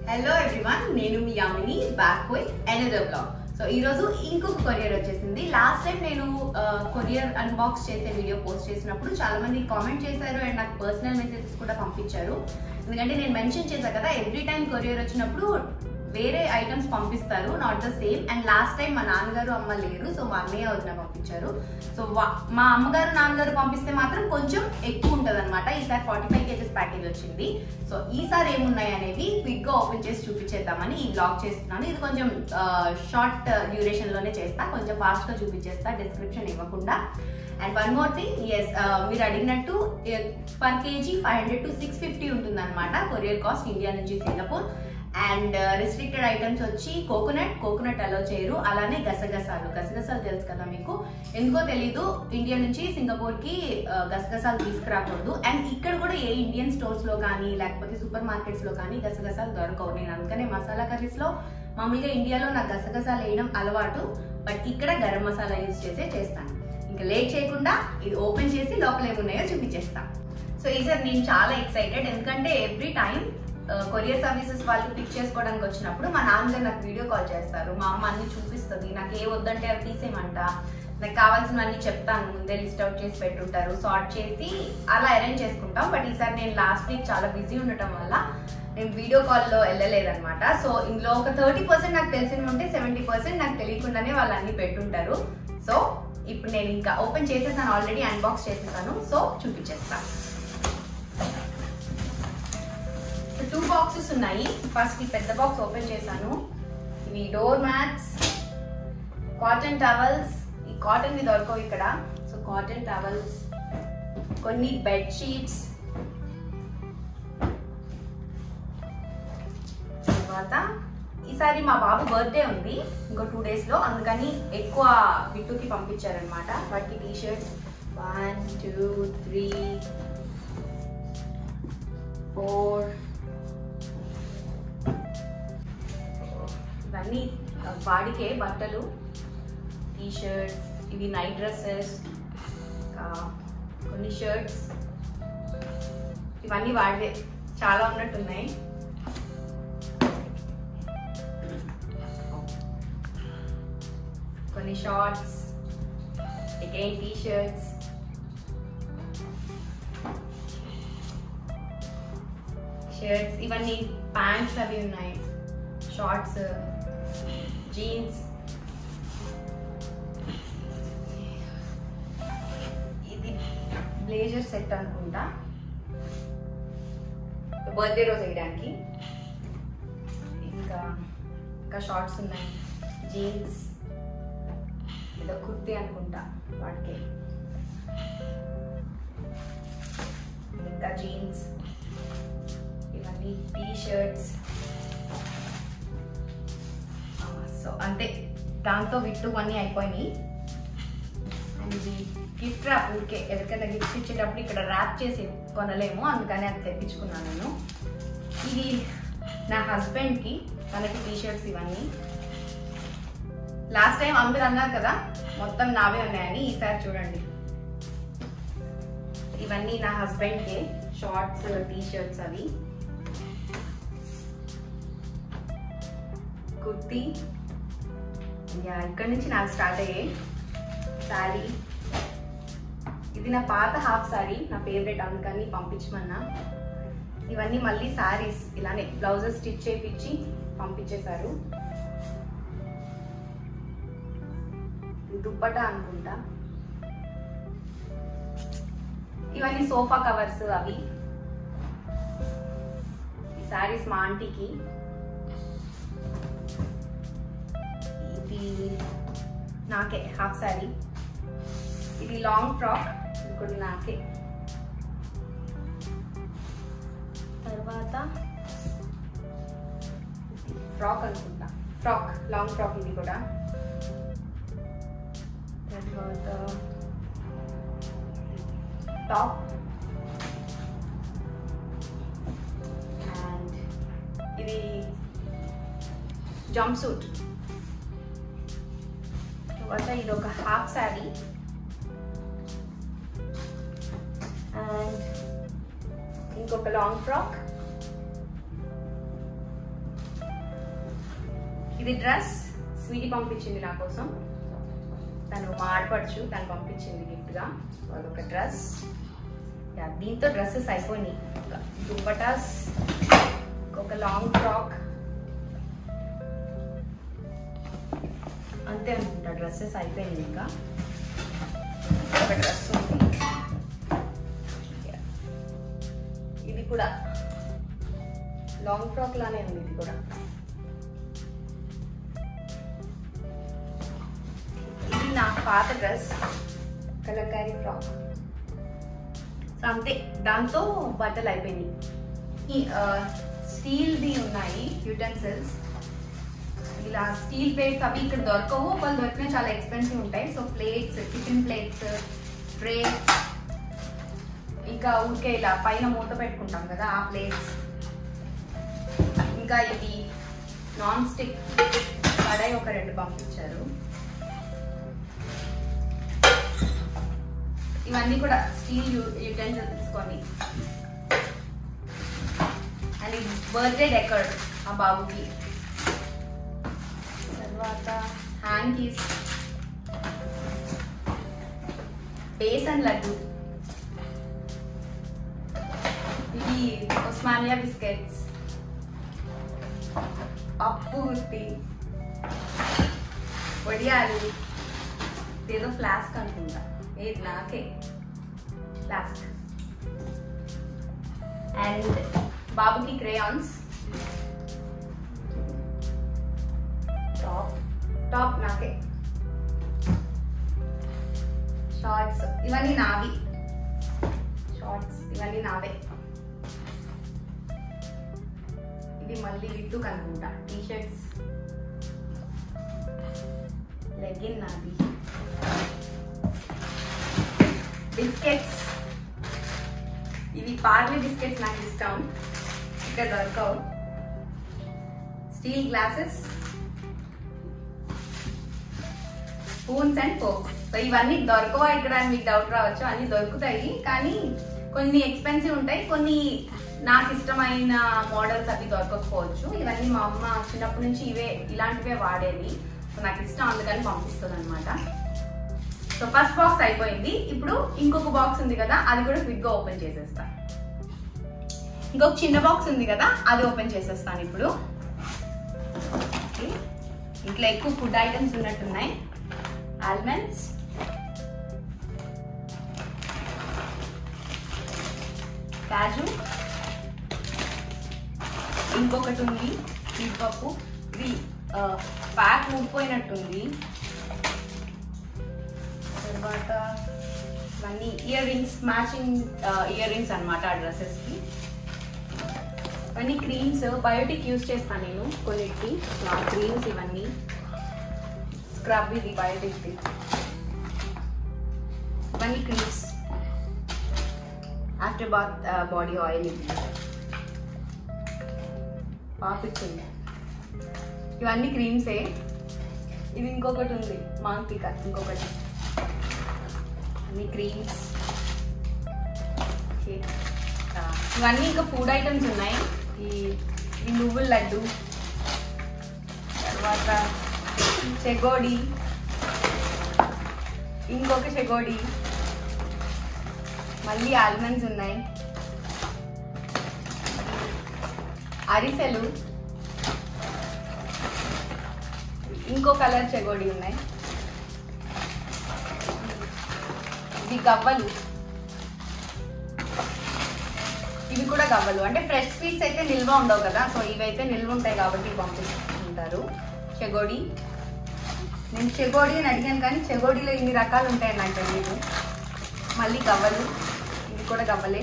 Hello everyone నేను మీ Yamini back with another blog so ఈ రోజు ఇంకొక కొరియర్ వచ్చేసింది లాస్ట్ టైం నేను కొరియర్ అన్బాక్స్ చేసే వీడియో పోస్ట్ చేసినప్పుడు చాలా మంది కామెంట్ చేశారు అండ్ నాకు పర్సనల్ మెసేజెస్ కూడా పంపించారు ఎందుకంటే నేను మెన్షన్ చేశాను కదా ఎవ్రీ టైం కొరియర్ వచ్చినప్పుడు వేరే ఐటమ్స్ పంపిస్తారు not the same and last time మా నాన్నగారు అమ్మ లేరు సో మా అన్నయ్య వదిన పంపించారు సో మా అమ్మగారు నాన్నగారు పంపిస్తే మాత్రం కొంచెం ఎక్కువ ఉంటుంది అనమాట ఈసారి ఫార్టీ ఫైవ్ కేజెస్ ప్యాకేజ్ వచ్చింది సో ఈసారి ఏమున్నాయి అనేవి క్విక్ గా ఓపెన్ చేసి చూపించేద్దామని ఈ బ్లాగ్ చేస్తున్నాను ఇది కొంచెం షార్ట్ డ్యూరేషన్ లోనే చేస్తా కొంచెం ఫాస్ట్ గా చూపించేస్తా డిస్క్రిప్షన్ ఇవ్వకుండా and one more thing yes మీరు అడిగినట్టు per kg five hundred to six fifty ఉంటుంది అనమాట కొరియర్ కాస్ట్ ఇండియా నుంచి సింగపూర్ అండ్ రిస్ట్రిక్టెడ్ ఐటమ్స్ వచ్చి కోకోనట్ కోకోనట్ అలో చేయరు అలానే గసగసాలు గసగసాలు తెలుసు కదా మీకు ఎందుకో తెలీదు ఇండియా నుంచి సింగపూర్ కి గసగసాలు తీసుకురాకూడదు అండ్ ఇక్కడ కూడా ఏ ఇండియన్ స్టోర్స్ లో కానీ లేకపోతే సూపర్ మార్కెట్స్ లో కానీ గసగసాలు దొరకవు నేను అందుకనే మసాలా కర్రీస్ లో మామూలుగా ఇండియాలో నాకు గసగసాలు వేయడం అలవాటు బట్ ఇక్కడ గరం మసాలా యూజ్ చేసే చేస్తాను ఇంకా లేట్ చేయకుండా ఇది ఓపెన్ చేసి లోపల ఏమున్నాయో చూపించేస్తా సో ఈసారి నేను చాలా ఎక్సైటెడ్ ఎందుకంటే ఎవ్రీ టైం కొరియర్ సర్వీసెస్ వాళ్ళు పిక్ చేసుకోవడానికి వచ్చినప్పుడు మా నాన్నగారు నాకు వీడియో కాల్ చేస్తారు మా అమ్మ అన్ని చూపిస్తుంది నాకు ఏ వద్దంటే అవి తీసేయమంట నాకు కావాల్సినవన్నీ చెప్తాను ముందే లిస్ట్ అవుట్ చేసి పెట్టుంటారు సార్ట్ చేసి అలా అరేంజ్ చేసుకుంటాం బట్ ఈసారి నేను లాస్ట్ వీక్ చాలా బిజీ ఉండటం వల్ల నేను వీడియో కాల్లో వెళ్ళలేదన్నమాట సో ఇందులో ఒక థర్టీ పర్సెంట్ నాకు తెలిసిన ఉంటే సెవెంటీ పర్సెంట్ నాకు తెలియకుండానే వాళ్ళు అన్ని పెట్టుంటారు సో ఇప్పుడు నేను ఇంకా ఓపెన్ చేసేసాను ఆల్రెడీ అన్బాక్స్ చేసేసాను సో చూపించేస్తాను టూ బాక్సెస్ ఉన్నాయి ఫస్ట్ ఈ పెద్ద బాక్స్ ఓపెన్ చేశాను ఇవి డోర్ మ్యాట్స్ కాటన్ టవల్స్ ఈ కాటన్ వి దొరకవు ఇక్కడ సో కాటన్ టవల్స్ కొన్ని బెడ్ షీట్స్ తర్వాత ఈసారి మా బాబు బర్త్డే ఉంది ఇంకో టూ డేస్ లో అందుకని ఎక్కువ బిట్టుకి పంపించారనమాట వాటికి t shirts one two three four ఇవన్నీ వాడికే బట్టలు టీ షర్ట్స్ ఇవి నైట్ డ్రెస్సెస్ కొన్ని షర్ట్స్ ఇవన్నీ వాడివే చాలా ఉన్నట్టున్నాయి కొన్ని shorts again t shirts shirts ఇవన్నీ ప్యాంట్స్ అవి ఉన్నాయి షార్ట్స్ జీన్స్ ఇది బ్లేజర్ సెట్ అనుకుంటా బర్త్డే రోజు వేయడానికి ఇంకా ఇంకా షార్ట్స్ ఉన్నాయి జీన్స్ ఏదో కుర్తి అనుకుంటా వాటికి ఇంకా జీన్స్ ఇవన్నీ టీ షర్ట్స్ సో అంతే దాంతో విట్టు అన్నీ అయిపోయినాయి అండ్ ఇది గిఫ్ట్ ర్యాప్ ఊరికే ఎవరికైనా గిఫ్ట్ ఇచ్చేటప్పుడు ఇక్కడ ర్యాప్ చేసి కొనలేము అందుకని అది తెప్పించుకున్నాను నేను ఇది నా హస్బెండ్కి తనకి టీ షర్ట్స్ ఇవన్నీ లాస్ట్ టైం అందరు అన్నారు కదా మొత్తం నావే ఉన్నాయని ఈసారి చూడండి ఇవన్నీ నా హస్బెండ్కి షార్ట్స్ టీ షర్ట్స్ అవి కుర్తీ యా ఇక్కడ నుంచి నాకు స్టార్ట్ అయ్యాయి శారీ ఇది నా పాత హాఫ్ శారీ నా ఫేవరెట్ అందుకని పంపించమన్నా ఇవన్నీ మళ్ళీ శారీస్ ఇలానే బ్లౌజెస్ స్టిచ్ చేయించి పంపించేశారు దుప్పటా అనుకుంటా ఇవన్నీ సోఫా కవర్స్ అవి ఈ శారీస్ మా ఆంటీకి ఇది నాకే హాఫ్ శారీ ఇది లాంగ్ ఫ్రాక్ ఇది కూడా నాకే తర్వాత ఫ్రాక్ అనుకుంటా ఫ్రాక్ లాంగ్ ఫ్రాక్ ఇది కూడా తర్వాత టాప్ అండ్ ఇది జంప్ సూట్ తర్వాత ఇది ఒక హాఫ్ శారీ అండ్ ఇంకొక లాంగ్ ఫ్రాక్ ఇది డ్రెస్ స్వీటీ పంపించింది నా కోసం తను మా ఆడపడుచు తను పంపించింది గిఫ్ట్గా అదొక డ్రెస్ యా, దీంతో డ్రెస్సెస్ అయిపోయినాయి ఇంకా దుప్పటాస్ ఒక లాంగ్ ఫ్రాక్ అంతే అనుకుంటా డ్రెస్సెస్ అయిపోయింది ఇంకా ఒక డ్రెస్ ఉంది Yeah. ఇది కూడా లాంగ్ ఫ్రాక్ లానే ఉంది ఇది కూడా ఇది నా పాత డ్రెస్ కలంకారీ ఫ్రాక్ సో అంతే దాంతో బట్టలు అయిపోయినాయి ఈ స్టీల్ది ఉన్నాయి యూటెన్సిల్స్ ఇలా స్టీల్ ప్లేట్స్ అవి ఇక్కడ దొరకవు ఒకవేళ దొరికినా చాలా ఎక్స్పెన్సివ్ ఉంటాయి so plates tiffin plates tray ఇంకా ఊరికే ఇలా పైన మూత పెట్టుకుంటాం కదా ఆ ప్లేట్స్ ఇంకా ఇది నాన్ స్టిక్ కడాయి ఒక రెండు పంపించారు ఇవన్నీ కూడా స్టీల్ యూటెన్సిల్స్ కొన్ని అండ్ ఇది బర్త్డే డెకర్ ఆ బాబుకి తర్వాత హ్యాంకీస్ బేసన్ లడ్డు ఇది ఉస్మానియా బిస్కెట్స్ పప్పు గుత్తి వడియాలు ఏదో ఫ్లాస్క్ అనుకుంటా ఏది నాకే ఫ్లాస్క్ అండ్ బాబుకి క్రేయాన్స్ టాప్ టాప్ నాకే షార్ట్స్ ఇవన్నీ నావి షార్ట్స్ ఇవన్నీ నావే ఇది మళ్ళీ విట్టుకు అనుకుంటా టీ షర్ట్స్ లెగిన్ నాది బిస్కెట్స్ ఇవి పార్లీ బిస్కెట్స్ నాకు ఇష్టం ఇక్కడ దొరకవు steel glasses spoons and forks so ఇవన్నీ దొరకవా ఇక్కడ అని మీకు డౌట్ రావచ్చు అన్ని దొరుకుతాయి కానీ కొన్ని ఎక్స్పెన్సివ్ ఉంటాయి కొన్ని నాకు ఇష్టమైన మోడల్స్ అవి దొరకకపోవచ్చు ఇవన్నీ మా అమ్మ చిన్నప్పటి నుంచి ఇవే ఇలాంటివే వాడేది సో నాకు ఇష్టం అందుకని పంపిస్తుంది అనమాట సో ఫస్ట్ బాక్స్ అయిపోయింది ఇప్పుడు ఇంకొక బాక్స్ ఉంది కదా అది కూడా క్విక్ గా ఓపెన్ చేసేస్తా ఇంకొక చిన్న బాక్స్ ఉంది కదా అది ఓపెన్ చేసేస్తాను ఇప్పుడు Okay. ఇంట్లో ఎక్కువ ఫుడ్ ఐటమ్స్ ఉన్నట్టున్నాయి ఆల్మండ్స్ కాజు ఇంకొకటి ఉంది జీడిపప్పు ఇది ప్యాక్ ఊడిపోయినట్టుంది తర్వాత ఇవన్నీ earrings matching earrings అనమాట ఆ డ్రెస్సెస్కి ఇవన్నీ క్రీమ్స్ బయోటిక్ యూస్ చేస్తాను నేను కొన్నిటికి నా క్రీమ్స్ ఇవన్నీ స్క్రబ్ ఇది బయోటిక్ది ఇవన్నీ creams after bath body oil ఇది పాపిచ్చింది ఇవన్నీ క్రీమ్సే ఇది ఇంకొకటి ఉంది మాంతిక ఇంకొకటి అన్ని క్రీమ్స్ ఓకే ఆ, ఇవన్నీ ఇంకా ఫుడ్ ఐటమ్స్ ఉన్నాయి ఈ ఈ నువ్వుల లడ్డు తర్వాత చెగోడి ఇంకొక చెగోడి మళ్ళీ ఆల్మండ్స్ ఉన్నాయి అరిసెలు ఇంకో కలర్ చెగోడి ఉన్నాయి ఇవి గవ్వలు ఇవి కూడా గవ్వలు అంటే ఫ్రెష్ స్వీట్స్ అయితే నిల్వ ఉండవు కదా సో ఇవైతే నిల్వ ఉంటాయి కాబట్టి పంపిస్తుంటారు చెగోడి నేను చెగోడి అని అడిగాను కానీ చెగోడిలో ఇన్ని రకాలు ఉంటాయని నాకు తెలియదు మళ్ళీ గవ్వలు ఇవి కూడా గవ్వలే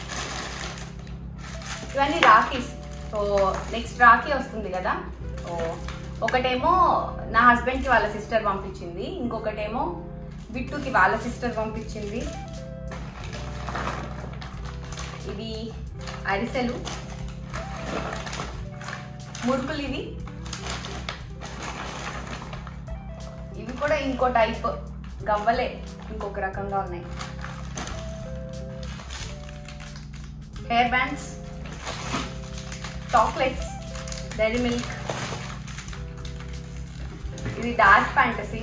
ఇవన్నీ రాఖీస్ సో నెక్స్ట్ రాఖీ వస్తుంది కదా సో ఒకటేమో నా హస్బెండ్కి వాళ్ళ సిస్టర్ పంపించింది ఇంకొకటేమో బిట్టుకి వాళ్ళ సిస్టర్ పంపించింది ఇవి అరిసెలు మురుకులు ఇవి ఇవి కూడా ఇంకో టైప్ గవ్వలే ఇంకొక రకంగా ఉన్నాయి hair bands chocolates Dairy Milk ఇది డార్క్ ఫ్యాంటసీ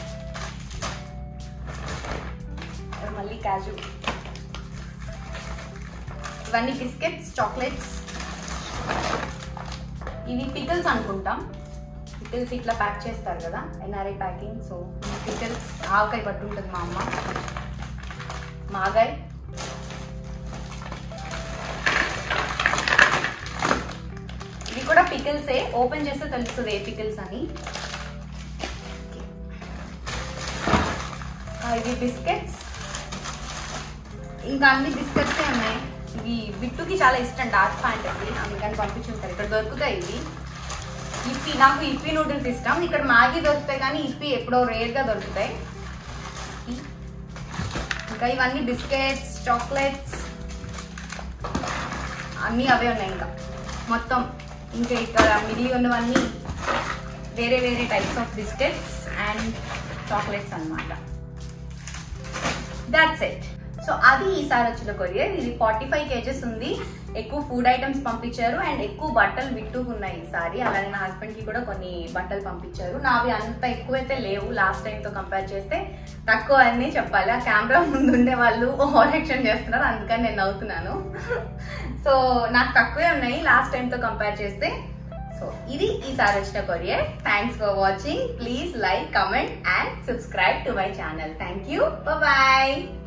మళ్ళీ క్యాజు ఇవన్నీ బిస్కెట్స్ చాక్లెట్స్ ఇవి పికల్స్ అనుకుంటాం పికల్స్ ఇట్లా ప్యాక్ చేస్తారు కదా NRI packing so pickles avakaya పట్టు ఉంటుంది మా అమ్మ మాగాయ్ ఇవి కూడా పికిల్సే ఓపెన్ చేస్తే తెలుస్తుంది ఏ పికిల్స్ అని ఆ, ఇవి బిస్కెట్స్ ఇంకా అన్ని బిస్కెట్సే ఉన్నాయి ఇవి బిట్టుకి చాలా ఇష్టం డార్క్ ఫ్యాంటసీ అందుకని పంపించుంటారు ఇక్కడ దొరుకుతాయి ఇవి ఇప్పి నాకు ఇప్పి నూడిల్స్ ఇష్టం ఇక్కడ మ్యాగీ దొరుకుతాయి కానీ ఇప్పి ఎప్పుడో రేర్గా దొరుకుతాయి ఇంకా ఇవన్నీ బిస్కెట్స్ చాక్లెట్స్ అన్నీ అవే ఉన్నాయి ఇంకా మొత్తం ఇంకా ఇక్కడ మిగిలి ఉన్నవన్నీ వేరే వేరే types of biscuits and chocolates అన్నమాట దాట్స్ ఇట్ సో అది ఈసారి వచ్చిన కొరియర్ ఇది ఫార్టీ ఫైవ్ కేజెస్ ఉంది ఎక్కువ ఫుడ్ ఐటమ్స్ పంపించారు అండ్ ఎక్కువ బట్టలు బిట్టుకు ఉన్నాయి ఈసారి అలానే నా హస్బెండ్ కి కూడా కొన్ని బట్టలు పంపించారు నావి అంత ఎక్కువైతే లేవు లాస్ట్ టైం తో కంపేర్ చేస్తే తక్కువ అని చెప్పాలి ఆ కెమెరా ముందు ఉండే వాళ్ళు ఓవర్ యాక్షన్ చేస్తున్నారు అందుకని నేను నవ్వుతున్నాను సో నాకు తక్కువే ఉన్నాయి లాస్ట్ టైం తో కంపేర్ చేస్తే సో ఇది ఈసారి వచ్చిన courier thanks for watching please like comment and subscribe to my channel thank you bye